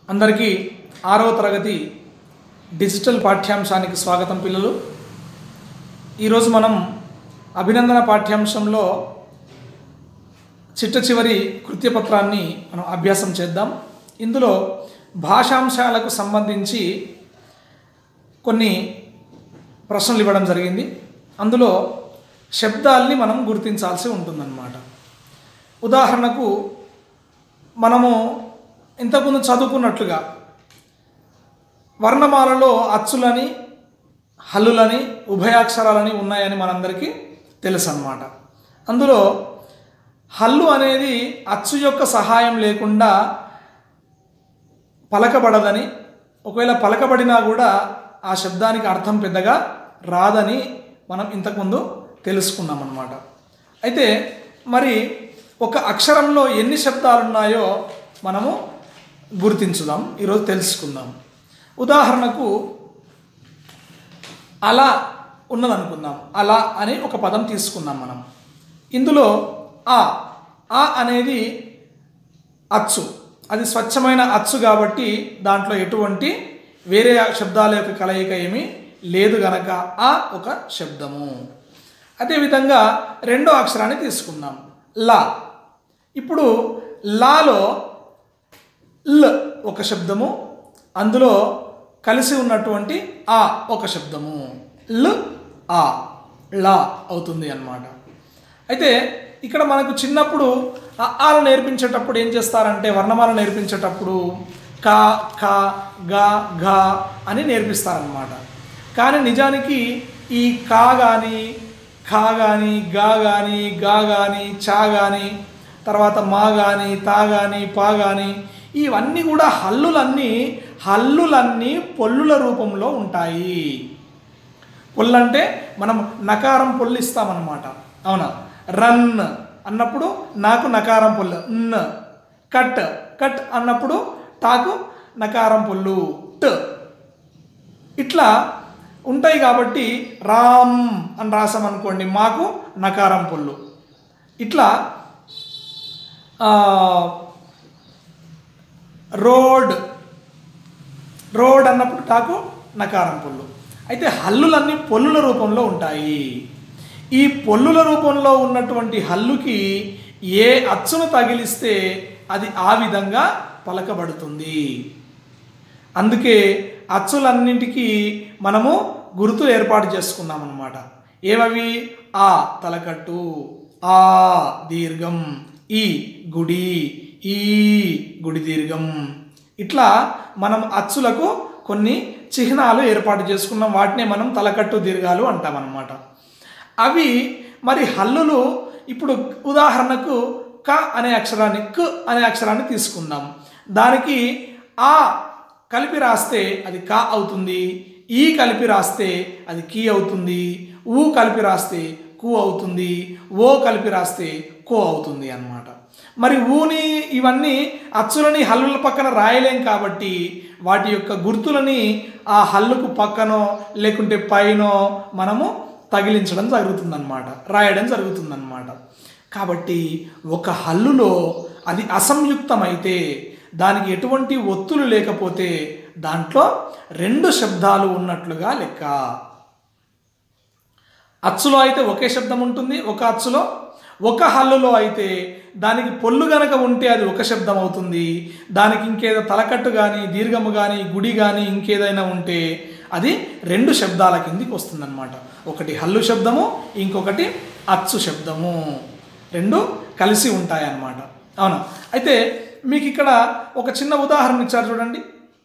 అందరికీ ఆరవ తరగతి డిజిటల్ పాఠ్యాంశానికి స్వాగతం పిల్లలు ఈరోజు మనం అభినందన పాఠ్యాంశంలో చిట్ట చివరి కృత్యపత్రాన్ని మనం అభ్యాసం చేద్దాం ఇందులో భాషాంశాలకు సంబంధించి కొన్ని ప్రశ్నలు ఇవ్వడం జరిగింది అందులో శబ్దాల్ని మనం గుర్తించాల్సి ఉంటుందన్నమాట ఉదాహరణకు మనము ఇంతకుముందు చదువుకున్నట్లుగా వర్ణమాలలో అచ్చులని హల్లులని ఉభయాక్షరాలని ఉన్నాయని మనందరికీ తెలుసు అన్నమాట అందులో హల్లు అనేది అచ్చు యొక్క సహాయం లేకుండా పలకబడదని ఒకవేళ పలకబడినా కూడా ఆ శబ్దానికి అర్థం పెద్దగా రాదని మనం ఇంతకుముందు తెలుసుకున్నాం అన్నమాట అయితే మరి ఒక అక్షరంలో ఎన్ని శబ్దాలు ఉన్నాయో మనము గుర్తించుదాం ఈరోజు తెలుసుకుందాం ఉదాహరణకు అలా ఉన్నదనుకుందాం అలా అని ఒక పదం తీసుకుందాం మనం ఇందులో ఆ ఆ అనేది అచ్చు అది స్వచ్ఛమైన అచ్చు కాబట్టి దాంట్లో ఎటువంటి వేరే శబ్దాల యొక్క కలయిక ఏమీ లేదు గనక ఆ ఒక శబ్దము అదేవిధంగా రెండో అక్షరాన్ని తీసుకుందాం లా ఇప్పుడు లాలో ల్ ఒక శబ్దము అందులో కలిసి ఉన్నటువంటి ఆ ఒక శబ్దము ల్ ఆ లా అవుతుంది అన్నమాట అయితే ఇక్కడ మనకు చిన్నప్పుడు ఆలు నేర్పించేటప్పుడు ఏం చేస్తారంటే వర్ణమాల నేర్పించేటప్పుడు కా ఖ గా ఘ అని నేర్పిస్తారనమాట కానీ నిజానికి ఈ కా కానీ ఖా కానీ గా కానీ గా కానీ చా కానీ తర్వాత మా కానీ తా కానీ పా కానీ ఇవన్నీ కూడా హల్లులన్నీ హల్లులన్నీ పొల్లుల రూపంలో ఉంటాయి పొల్లంటే మనం నకారం పొల్లు ఇస్తామన్నమాట అవునా రన్ అన్నప్పుడు నాకు నకారం పొల్లు న్ కట్ కట్ అన్నప్పుడు టాకు నకారం పొల్లు ట్ ఇట్లా ఉంటాయి కాబట్టి రామ్ అని రాసామనుకోండి మాకు నకారం పొల్లు ఇట్లా రోడ్ రోడ్ అన్నప్పుడు టాకు నకారం పొల్లు అయితే హల్లులన్నీ పొల్లుల రూపంలో ఉంటాయి ఈ పొల్లుల రూపంలో ఉన్నటువంటి హల్లుకి ఏ అచ్చును తగిలిస్తే అది ఆ విధంగా పలకబడుతుంది అందుకే అచ్చులన్నింటికి మనము గుర్తు ఏర్పాటు చేసుకున్నాం అన్నమాట ఏమవి ఆ తలకట్టు ఆ దీర్ఘం ఈ గుడి ఈ గుడి దీర్ఘం ఇట్లా మనం అచ్చులకు కొన్ని చిహ్నాలు ఏర్పాటు చేసుకున్నాం వాటినే మనం తలకట్టు దీర్ఘాలు అంటాం అన్నమాట అవి మరి హల్లులు ఇప్పుడు ఉదాహరణకు క అనే అక్షరాన్ని క్ అనే అక్షరాన్ని తీసుకుందాం దానికి ఆ కలిపి రాస్తే అది క అవుతుంది ఈ కలిపి రాస్తే అది కీ అవుతుంది ఊ కలిపి రాస్తే కు అవుతుంది ఓ కలిపి రాస్తే కో అవుతుంది అన్నమాట మరి ఊని ఇవన్నీ అచ్చులని హల్లుల పక్కన రాయలేం కాబట్టి వాటి యొక్క గుర్తులని ఆ హల్లుకు పక్కనో లేకుంటే పైనో మనము తగిలించడం జరుగుతుందన్నమాట రాయడం జరుగుతుందన్నమాట కాబట్టి ఒక హల్లులో అది అసంయుక్తమైతే దానికి ఎటువంటి ఒత్తులు లేకపోతే దాంట్లో రెండు శబ్దాలు ఉన్నట్లుగా లెక్క అచ్చులో అయితే ఒకే శబ్దం ఉంటుంది ఒక అచ్చులో ఒక హల్లులో అయితే దానికి పొల్లు గనక ఉంటే అది ఒక శబ్దం అవుతుంది దానికి ఇంకేదో తలకట్టు కానీ దీర్ఘము కానీ గుడి కానీ ఇంకేదైనా ఉంటే అది రెండు శబ్దాల కిందికి వస్తుందన్నమాట ఒకటి హల్లు శబ్దము ఇంకొకటి అచ్చు శబ్దము రెండు కలిసి ఉంటాయన్నమాట అవునా అయితే మీకు ఇక్కడ ఒక చిన్న ఉదాహరణ ఇచ్చారు చూడండి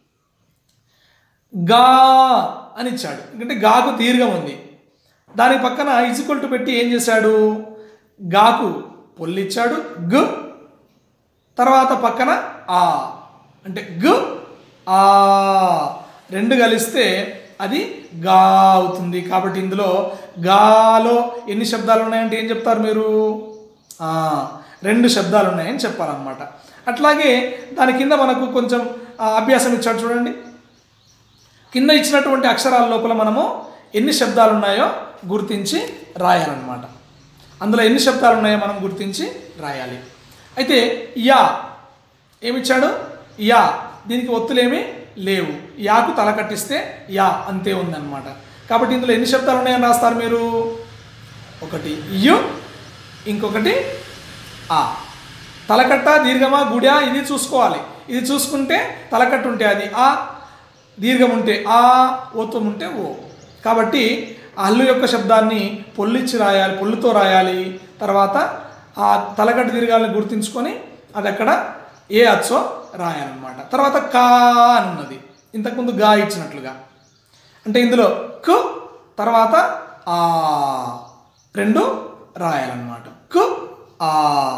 గా అని ఇచ్చాడు ఎందుకంటే గాకు దీర్ఘం ఉంది దాని పక్కన ఈజ్వల్ టు పెట్టి ఏం చేశాడు గాకు పొల్లిచ్చాడు గ్ తర్వాత పక్కన ఆ అంటే గ్ ఆ రెండు కలిస్తే అది గా అవుతుంది కాబట్టి ఇందులో గాలో ఎన్ని శబ్దాలు ఉన్నాయంటే ఏం చెప్తారు మీరు రెండు శబ్దాలు ఉన్నాయని చెప్పాలన్నమాట అట్లాగే దాని కింద మనకు కొంచెం అభ్యాసం ఇచ్చాడు చూడండి కింద ఇచ్చినటువంటి అక్షరాల లోపల మనము ఎన్ని శబ్దాలు ఉన్నాయో గుర్తించి రాయాలన్నమాట అందులో ఎన్ని శబ్దాలు ఉన్నాయో మనం గుర్తించి రాయాలి అయితే యా ఏమిచ్చాడు యా దీనికి ఒత్తులేమీ లేవు యాకు తల కట్టిస్తే యా అంతే ఉందన్నమాట కాబట్టి ఇందులో ఎన్ని శబ్దాలు ఉన్నాయని రాస్తారు మీరు ఒకటి యు ఇంకొకటి ఆ తలకట్ట దీర్ఘమా గుడా ఇది చూసుకోవాలి ఇది చూసుకుంటే తలకట్టు ఉంటే అది ఆ దీర్ఘం ఉంటే ఆ ఓత్వం ఉంటే ఓ కాబట్టి ఆ హల్లు యొక్క శబ్దాన్ని పొల్లిచ్చి రాయాలి పొల్లుతో రాయాలి తర్వాత ఆ తలకట్టు దీర్ఘాలను గుర్తుంచుకొని అది అక్కడ ఏ అచ్చో రాయాలన్నమాట తర్వాత కా అని ఉన్నది ఇంతకుముందు గా ఇచ్చినట్లుగా అంటే ఇందులో కు తర్వాత ఆ రెండు రాయాలన్నమాట కు ఆ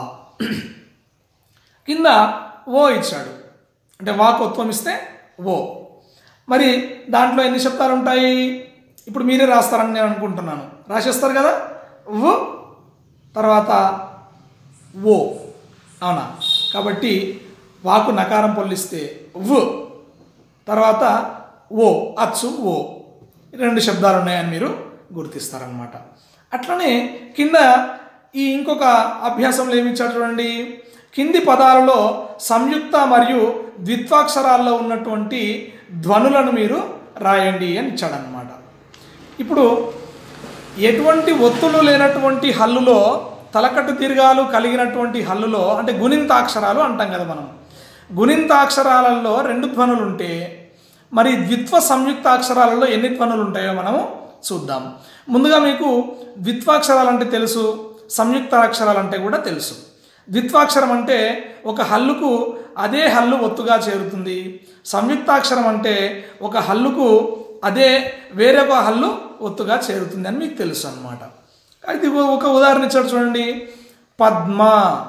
కింద ఓ ఇచ్చాడు అంటే వాకొత్వం ఇస్తే ఓ మరి దాంట్లో ఎన్ని శబ్దాలు ఉంటాయి ఇప్పుడు మీరే రాస్తారని నేను అనుకుంటున్నాను రాసేస్తారు కదా వ్ తర్వాత ఓ అవునా కాబట్టి వాకు నకారం పొల్లిస్తే వ్ తర్వాత ఓ అచ్చు ఓ రెండు శబ్దాలు ఉన్నాయని మీరు గుర్తిస్తారనమాట అట్లనే కింద ఈ ఇంకొక అభ్యాసంలో ఏమి ఇచ్చాడు చూడండి కింది పదాలలో సంయుక్త మరియు ద్విత్వాక్షరాల్లో ఉన్నటువంటి ధ్వనులను మీరు రాయండి అని ఇచ్చాడనమాట ఇప్పుడు ఎటువంటి ఒత్తులు లేనటువంటి హల్లులో తలకట్టు దీర్ఘాలు కలిగినటువంటి హల్లులో అంటే గుణింతాక్షరాలు అంటాం కదా మనం గుణింతాక్షరాలలో రెండు ధ్వనులు ఉంటే మరి ద్విత్వ సంయుక్తాక్షరాలలో ఎన్ని ధ్వనులు ఉంటాయో మనము చూద్దాం ముందుగా మీకు ద్విత్వాక్షరాలు అంటే తెలుసు సంయుక్తాక్షరాలు అంటే కూడా తెలుసు ద్విత్వాక్షరం అంటే ఒక హల్లుకు అదే హల్లు ఒత్తుగా చేరుతుంది సంయుక్తాక్షరం అంటే ఒక హల్లుకు అదే వేరొక హల్లు ఒత్తుగా చేరుతుంది అని మీకు తెలుసు అనమాట అయితే ఒక ఉదాహరణ ఇచ్చాడు చూడండి పద్మ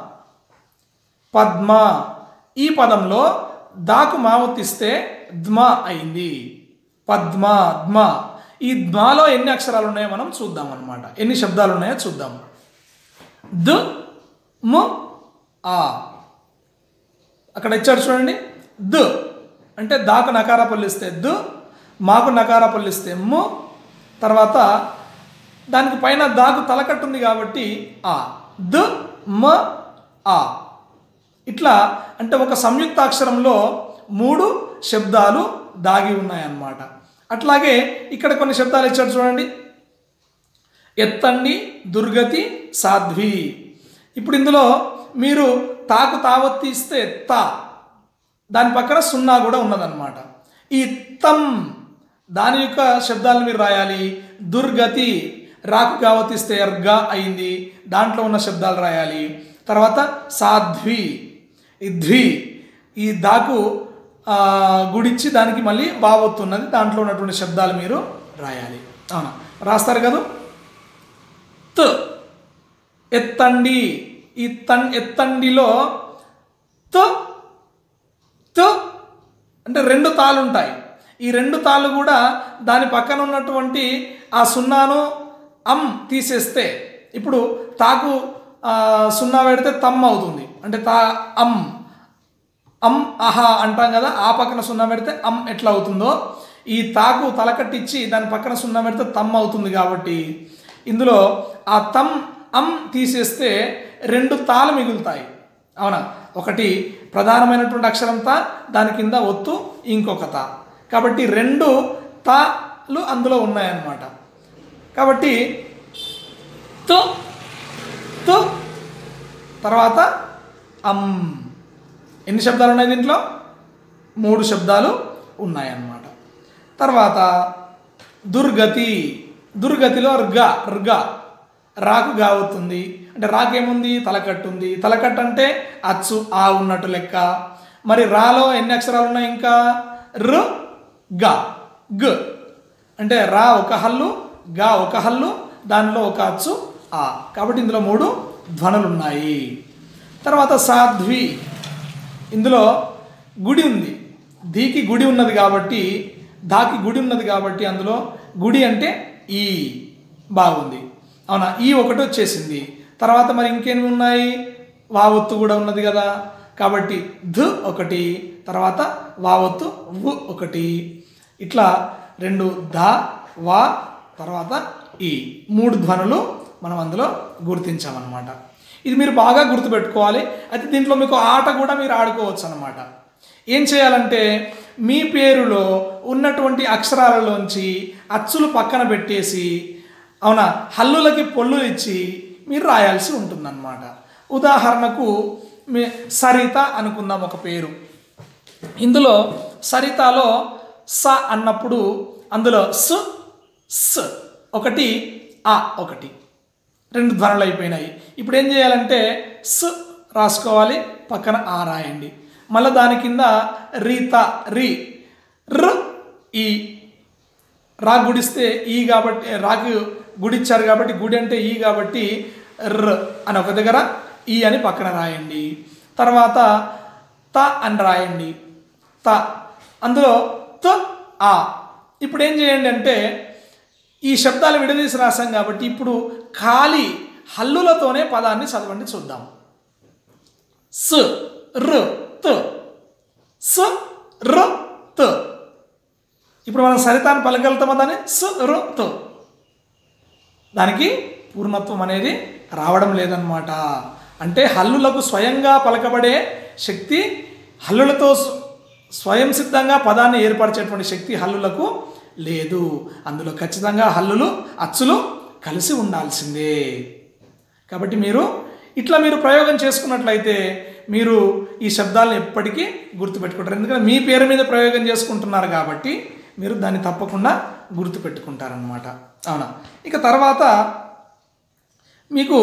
పద్మ ఈ పదంలో దాకు మావతిస్తే ద్మ అయింది పద్మ ద్మ ఈ ద్మాలో ఎన్ని అక్షరాలు ఉన్నాయో మనం చూద్దాం అనమాట ఎన్ని శబ్దాలు ఉన్నాయో చూద్దాం ద ము ఆ అక్కడ ఇచ్చాడు చూడండి ద అంటే దాకు నకార పల్లిస్తే దు మాకు నకార పల్లిస్తే ము తర్వాత దానికి పైన దాకు తలకట్టుంది కాబట్టి ఆ ద మ ఆ ఇట్లా అంటే ఒక సంయుక్తాక్షరంలో మూడు శబ్దాలు దాగి ఉన్నాయన్నమాట అట్లాగే ఇక్కడ కొన్ని శబ్దాలు ఇచ్చాడు చూడండి ఎత్తండి దుర్గతి సాధ్వి ఇప్పుడు ఇందులో మీరు తాకు తావత్తి ఇస్తే తా దాని పక్కన సున్నా కూడా ఉన్నదన్నమాట ఈ తం దాని యొక్క శబ్దాలను మీరు రాయాలి దుర్గతి రాకు కావతిస్తే ఎర్గా అయింది దాంట్లో ఉన్న శబ్దాలు రాయాలి తర్వాత సాధ్వి ఈ ధ్వి ఈ దాకు ఆ, గుడిచ్చి దానికి మళ్ళీ బావొత్తున్నది దాంట్లో ఉన్నటువంటి శబ్దాలు మీరు రాయాలి అవునా రాస్తారు కదా త్ ఎత్తండి ఈ తన్ ఎత్తండిలో త్ త్ అంటే రెండు తాళ్ళు ఉంటాయి ఈ రెండు తాళ్ళు కూడా దాని పక్కన ఉన్నటువంటి ఆ సున్నాను అమ్ తీసేస్తే ఇప్పుడు తాకు ఆ, సున్నా పెడితే తమ్ అవుతుంది అంటే తా అమ్ అమ్ అహా అంటాం కదా ఆ పక్కన సున్నా పెడితే అమ్ ఎట్లా అవుతుందో ఈ తాకు తలకట్టించి దాని పక్కన సున్నా పెడితే తమ్ అవుతుంది కాబట్టి ఇందులో ఆ తమ్ అమ్ తీసేస్తే రెండు తాలు మిగులుతాయి అవునా ఒకటి ప్రధానమైనటువంటి అక్షరం తా దాని కింద ఒత్తు ఇంకొక తా కాబట్టి రెండు తాలు అందులో ఉన్నాయన్నమాట కాబట్టి తు తు తర్వాత అమ్ ఎన్ని శబ్దాలు ఉన్నాయి దీంట్లో మూడు శబ్దాలు ఉన్నాయన్నమాట తర్వాత దుర్గతి దుర్గతిలో ర్గ ర్గ రాకు అవుతుంది అంటే రాకేముంది తలకట్టు ఉంది తలకట్టు అంటే అచ్చు ఆ ఉన్నట్టు లెక్క మరి రాలో ఎన్ని అక్షరాలు ఉన్నాయి ఇంకా రు గ గ అంటే రా ఒక హల్లు గా ఒక హల్లు దానిలో ఒక అచ్చు ఆ కాబట్టి ఇందులో మూడు ధ్వనులు ఉన్నాయి తర్వాత సాధ్వి ఇందులో గుడి ఉంది దీకి గుడి ఉన్నది కాబట్టి దాకి గుడి ఉన్నది కాబట్టి అందులో గుడి అంటే ఈ బాగుంది అవునా ఈ ఒకటి వచ్చేసింది తర్వాత మరి ఇంకేమి ఉన్నాయి వావొత్తు కూడా ఉన్నది కదా కాబట్టి ధ ఒకటి తర్వాత వావొత్తు వు ఒకటి ఇట్లా రెండు ధ వా తర్వాత ఈ మూడు ధ్వనులు మనం అందులో గుర్తించామన్నమాట ఇది మీరు బాగా గుర్తుపెట్టుకోవాలి అయితే దీంట్లో మీకు ఆట కూడా మీరు ఆడుకోవచ్చు అనమాట ఏం చేయాలంటే మీ పేరులో ఉన్నటువంటి అక్షరాలలోంచి అచ్చులు పక్కన పెట్టేసి అవునా హల్లులకి పొల్లులు ఇచ్చి మీరు రాయాల్సి ఉంటుందన్నమాట ఉదాహరణకు మీ సరిత అనుకుందాం ఒక పేరు ఇందులో సరితలో స అన్నప్పుడు అందులో స్ స్ ఒకటి ఆ ఒకటి రెండు ధ్వనులు అయిపోయినాయి ఇప్పుడు ఏం చేయాలంటే స్ రాసుకోవాలి పక్కన ఆ రాయండి మళ్ళీ దాని కింద రీత రి ర్ ఈ రా గుడిస్తే ఈ కాబట్టి రాకి గుడిచ్చారు కాబట్టి గుడి అంటే ఈ కాబట్టి ర్ అని ఒక దగ్గర ఈ అని పక్కన రాయండి తర్వాత త అని రాయండి త అందులో త ఆ ఇప్పుడు ఏం చేయండి అంటే ఈ శబ్దాలు విడదీసి రాసాం కాబట్టి ఇప్పుడు ఖాళీ హల్లులతోనే పదాన్ని చదవండి చూద్దాం స్ ర్ త్ స్ ర్ త్ ఇప్పుడు మనం సరితాన్ని పలకలుతామా దాన్ని స్ ర్ త్ దానికి పూర్ణత్వం అనేది రావడం లేదన్నమాట అంటే హల్లులకు స్వయంగా పలకబడే శక్తి హల్లులతో స్వ- స్వయం సిద్ధంగా పదాన్ని ఏర్పరిచేటువంటి శక్తి హల్లులకు లేదు అందులో ఖచ్చితంగా హల్లులు అచ్చులు కలిసి ఉండాల్సిందే కాబట్టి మీరు ఇట్లా మీరు ప్రయోగం చేసుకున్నట్లయితే మీరు ఈ శబ్దాలను ఎప్పటికీ గుర్తుపెట్టుకుంటారు ఎందుకంటే మీ పేరు మీద ప్రయోగం చేసుకుంటున్నారు కాబట్టి మీరు దాన్ని తప్పకుండా గుర్తుపెట్టుకుంటారనమాట అవునా ఇక తర్వాత మీకు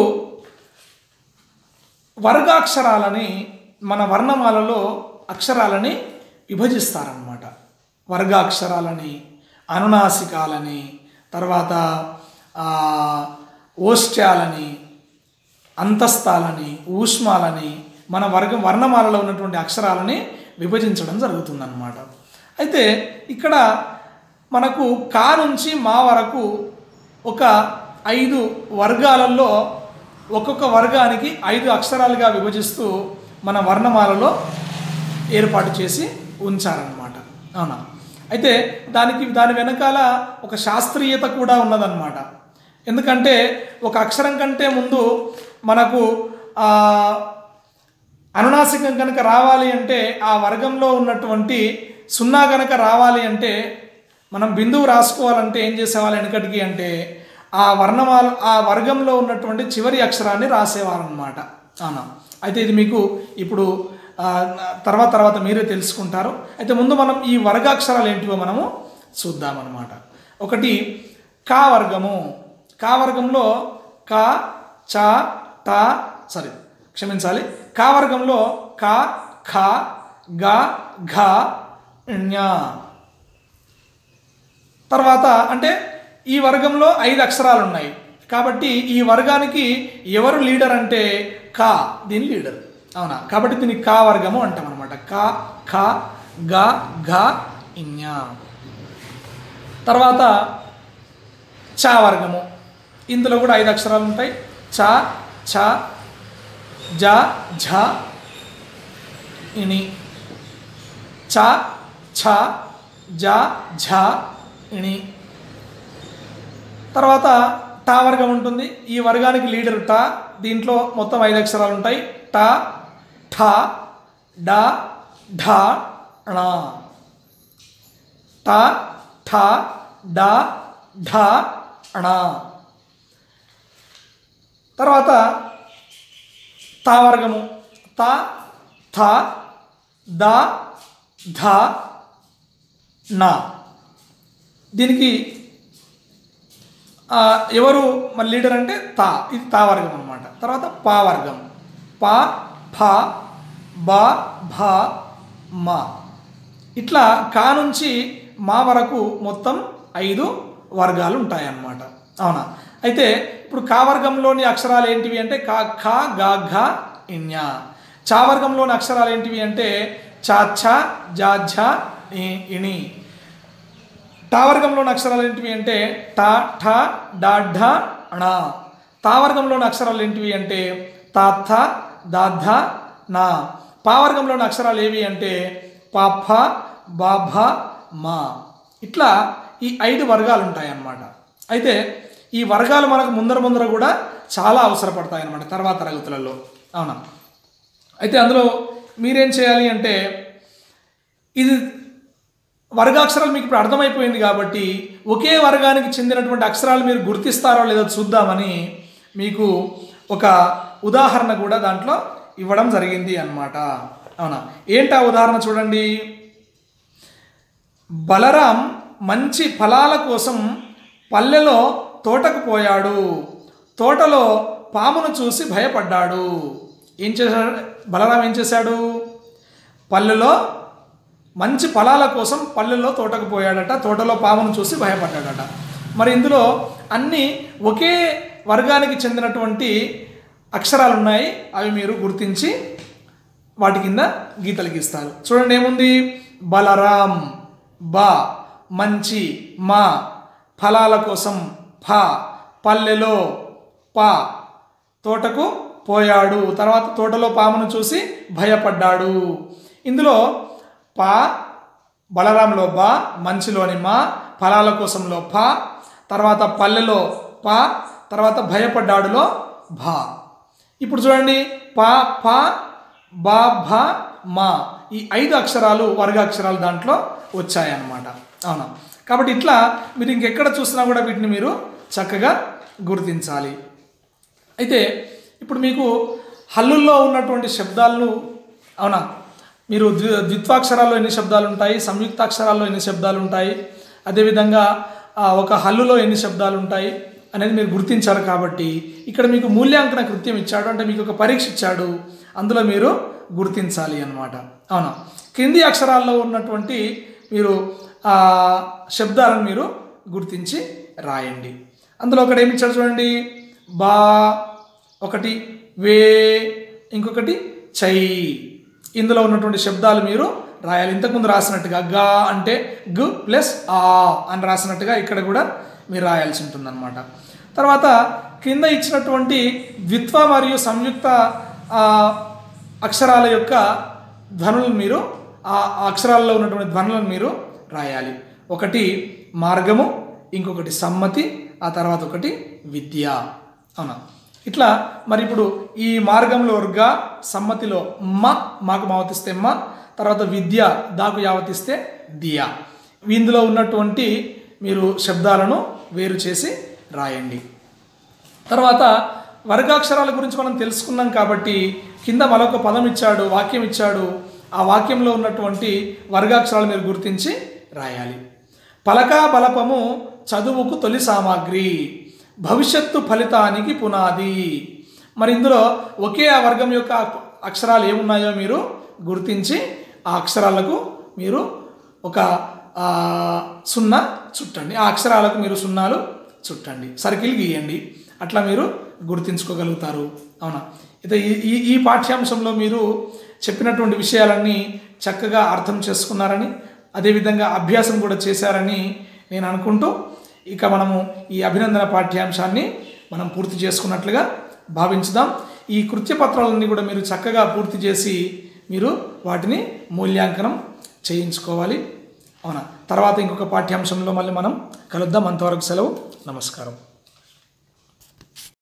వర్గాక్షరాలని మన వర్ణమాలలో అక్షరాలని విభజిస్తారనమాట వర్గాక్షరాలని అనునాసికాలని తర్వాత ఆ, ఓష్ట్యాలని అంతస్తాలని ఊష్మాలని మన వర్గ వర్ణమాలలో ఉన్నటువంటి అక్షరాలని విభజించడం జరుగుతుందన్నమాట అయితే ఇక్కడ మనకు కా నుంచి మా వరకు ఒక ఐదు వర్గాలలో ఒక్కొక్క వర్గానికి ఐదు అక్షరాలుగా విభజిస్తూ మన వర్ణమాలలో ఏర్పాటు చేసి ఉంచారనమాట అవునా అయితే దానికి దాని వెనకాల ఒక శాస్త్రీయత కూడా ఉన్నదన్నమాట ఎందుకంటే ఒక అక్షరం కంటే ముందు మనకు ఆ, అనునాసికం కనుక రావాలి అంటే ఆ వర్గంలో ఉన్నటువంటి సున్నా కనుక రావాలి అంటే మనం బిందువు రాసుకోవాలంటే ఏం చేసేవాళ్ళు వెనకటికి అంటే ఆ వర్ణమాల ఆ వర్గంలో ఉన్నటువంటి చివరి అక్షరాన్ని రాసేవారనమాట అవునా అయితే ఇది మీకు ఇప్పుడు ఆ, తర్వాత తర్వాత మీరే తెలుసుకుంటారు అయితే ముందు మనం ఈ వర్గాక్షరాలు ఏంటివో మనము చూద్దామన్నమాట ఒకటి కా వర్గము కా వర్గంలో కా చ ట సారీ క్షమించాలి కా వర్గంలో క ఖ గ ఘ ఞ తర్వాత అంటే ఈ వర్గంలో ఐదు అక్షరాలు ఉన్నాయి కాబట్టి ఈ వర్గానికి ఎవరు లీడర్ అంటే కా దీని లీడర్ అవునా కాబట్టి దీన్ని కా వర్గము అంటాం అనమాట కా ఖ గ ఘ ఇన్య తర్వాత చా వర్గము ఇందులో కూడా ఐదు అక్షరాలు ఉంటాయి చ ఛ జ ఝ ఇని చ ఛ జ ఝ ఇని తర్వాత టా వర్గం ఉంటుంది ఈ వర్గానికి లీడర్ టా దీంట్లో మొత్తం ఐదు అక్షరాలు ఉంటాయి టా ఠ డ ఢ ణ ట ఠ డ ఢ ణ తర్వాత తా వర్గము త థ ద ధ నా దీనికి ఆ, ఎవరు మన లీడర్ అంటే తా ఇది తా వర్గం అనమాట తర్వాత పా వర్గం పా ఫ బ భ మ ఇట్లా కా నుంచి మా వరకు మొత్తం ఐదు వర్గాలు ఉంటాయన్నమాట అవునా అయితే ఇప్పుడు కా వర్గంలోని అక్షరాలు ఏంటివి అంటే కా ఖ గా ఘ ఇన్య చా వర్గంలోని అక్షరాలు ఏంటివి అంటే చా ఛ జా ఝ ఇ, ఇని టా వర్గంలోని అక్షరాలు ఏంటివి అంటే టా ఠ డా ఢ ణ తా వర్గంలోని అక్షరాలు ఏంటివి అంటే తా థ దా ధ నా పా వర్గంలోని అక్షరాలు ఏవి అంటే పా ఫ బా భ మా ఇట్లా ఈ ఐదు వర్గాలు ఉంటాయి అన్నమాట అయితే ఈ వర్గాలు మనకు ముందర ముందర కూడా చాలా అవసరపడతాయి అన్నమాట తర్వాత తరగతులలో అవునా అయితే అందులో మీరేం చేయాలి అంటే ఇది వర్గాక్షరాలు మీకు ఇప్పుడు అర్థమైపోయింది కాబట్టి ఒకే వర్గానికి చెందినటువంటి అక్షరాలు మీరు గుర్తిస్తారో లేదో చూద్దామని మీకు ఒక ఉదాహరణ కూడా దాంట్లో ఇవ్వడం జరిగింది అన్నమాట అవునా ఏంటా ఉదాహరణ చూడండి బలరాం మంచి ఫలాల కోసం పల్లెలో తోటకు పోయాడు తోటలో పామును చూసి భయపడ్డాడు ఏం చేశాడు బలరాం ఏం చేశాడు పల్లెలో మంచి ఫలాల కోసం పల్లెల్లో తోటకు పోయాడట తోటలో పామును చూసి భయపడ్డాడట మరి ఇందులో అన్నీ ఒకే వర్గానికి చెందినటువంటి అక్షరాలు ఉన్నాయి అవి మీరు గుర్తించి వాటి కింద గీతలు గీస్తారు చూడండి ఏముంది బలరాం బా మంచి మా ఫలాల కోసం ఫ పల్లెలో ప తోటకు పోయాడు తర్వాత తోటలో పామును చూసి భయపడ్డాడు ఇందులో పా బలరాంలో బా మంచిలోని మా ఫలాల కోసంలో ఫ తర్వాత పల్లెలో ప తర్వాత భయపడ్డాడులో భా ఇప్పుడు చూడండి పా ప బా భ మా ఈ ఐదు అక్షరాలు వర్గ అక్షరాలు దాంట్లో వచ్చాయన్నమాట అవునా కాబట్టి ఇట్లా మీరు ఇంకెక్కడ చూసినా కూడా వీటిని మీరు చక్కగా గుర్తించాలి అయితే ఇప్పుడు మీకు హల్లుల్లో ఉన్నటువంటి శబ్దాలను అవునా మీరు ద్వి ద్విత్వాక్షరాల్లో ఎన్ని శబ్దాలు ఉంటాయి సంయుక్తాక్షరాల్లో ఎన్ని శబ్దాలు ఉంటాయి అదేవిధంగా ఆ, ఒక హల్లులో ఎన్ని శబ్దాలు ఉంటాయి అనేది మీరు గుర్తించారు కాబట్టి ఇక్కడ మీకు మూల్యాంకన కృత్యం ఇచ్చాడు అంటే మీకు ఒక పరీక్ష ఇచ్చాడు అందులో మీరు గుర్తించాలి అన్నమాట అవునా కింది అక్షరాల్లో ఉన్నటువంటి మీరు ఆ శబ్దాలను మీరు గుర్తించి రాయండి అందులో ఒకటి ఏమి ఇచ్చాడు చూడండి బా ఒకటి వే ఇంకొకటి చై ఇందులో ఉన్నటువంటి శబ్దాలు మీరు రాయాలి ఇంతకుముందు రాసినట్టుగా గా అంటే గు ప్లస్ ఆ అని రాసినట్టుగా ఇక్కడ కూడా మీరు రాయాల్సి ఉంటుందన్నమాట తర్వాత క్రింద ఇచ్చినటువంటి ద్విత్వ మరియు సంయుక్త ఆ, అక్షరాల యొక్క ధ్వనులను మీరు ఆ అక్షరాల్లో ఉన్నటువంటి ధ్వనులను మీరు రాయాలి ఒకటి మార్గము ఇంకొకటి సమ్మతి ఆ తర్వాత ఒకటి విద్య అవునా ఇట్లా మరి ఇప్పుడు ఈ మార్గంలో గా సమ్మతిలో మ మాకు మావతిస్తే మ తర్వాత విద్య దాకు యావతిస్తే దియా ఇందులో ఉన్నటువంటి మీరు శబ్దాలను వేరు చేసి రాయండి తర్వాత వర్గాక్షరాల గురించి మనం తెలుసుకున్నాం కాబట్టి కింద మరొక పదం ఇచ్చాడు వాక్యం ఇచ్చాడు ఆ వాక్యంలో ఉన్నటువంటి వర్గాక్షరాలు మీరు గుర్తించి రాయాలి పలకా బలపము చదువుకు తొలి సామాగ్రి భవిష్యత్తు ఫలితానికి పునాది మరి ఇందులో ఒకే ఆ వర్గం యొక్క అక్షరాలు ఏమున్నాయో మీరు గుర్తించి ఆ అక్షరాలకు మీరు ఒక ఆ, సున్నా చుట్టండి ఆ అక్షరాలకు మీరు సున్నాలు చుట్టండి సర్కిల్ గీయండి అట్లా మీరు గుర్తించుకోగలుగుతారు అవునా అయితే ఈ ఈ ఈ పాఠ్యాంశంలో మీరు చెప్పినటువంటి విషయాలన్నీ చక్కగా అర్థం చేసుకున్నారని అదేవిధంగా అభ్యాసం కూడా చేశారని నేను అనుకుంటూ ఇక మనము ఈ అభినందన పాఠ్యాంశాన్ని మనం పూర్తి చేసుకున్నట్లుగా భావించుదాం ఈ కృత్యపత్రాలన్నీ కూడా మీరు చక్కగా పూర్తి చేసి మీరు వాటిని మూల్యాంకనం చేయించుకోవాలి అవునా తర్వాత ఇంకొక పాఠ్యాంశంలో మళ్ళీ మనం కలుద్దాం అంతవరకు సెలవు నమస్కారం